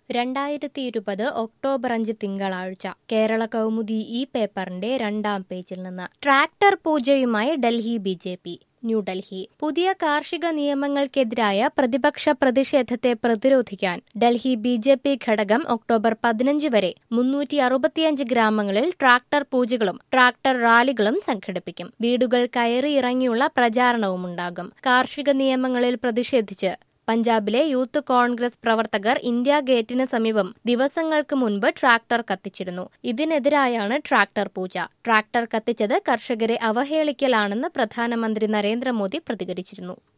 രണ്ടായിരത്തി ഇരുപത് ഒക്ടോബർ അഞ്ച് തിങ്കളാഴ്ച കേരള കൗമുദി ഈ പേപ്പറിന്റെ രണ്ടാം പേജിൽ നിന്ന് tractor പൂജയുമായി Delhi B J P New Delhi പുതിയ കാർഷിക നിയമങ്ങൾക്കെതിരായ പ്രതിപക്ഷ പ്രതിഷേധത്തെ പ്രതിരോധിക്കാൻ ഡൽഹി ബി ജെ പി ഘടകം ഒക്ടോബർ പതിനഞ്ച് വരെ മുന്നൂറ്റി അറുപത്തിയഞ്ച് ഗ്രാമങ്ങളിൽ ട്രാക്ടർ പൂജകളും ട്രാക്ടർ റാലികളും സംഘടിപ്പിക്കും വീടുകൾ കയറി ഇറങ്ങിയുള്ള പ്രചാരണവും ഉണ്ടാകും കാർഷിക നിയമങ്ങളിൽ പ്രതിഷേധിച്ച് പഞ്ചാബിലെ യൂത്ത് കോൺഗ്രസ് പ്രവർത്തകർ ഇന്ത്യ ഗേറ്റിന് സമീപം ദിവസങ്ങൾക്ക് മുൻപ് ട്രാക്ടർ കത്തിച്ചിരുന്നു ഇതിനെതിരായാണ് ട്രാക്ടർ പൂജ ട്രാക്ടർ കത്തിച്ചത് കർഷകരെ അവഹേളിക്കലാണെന്ന് പ്രധാനമന്ത്രി നരേന്ദ്രമോദി പ്രതികരിച്ചിരുന്നു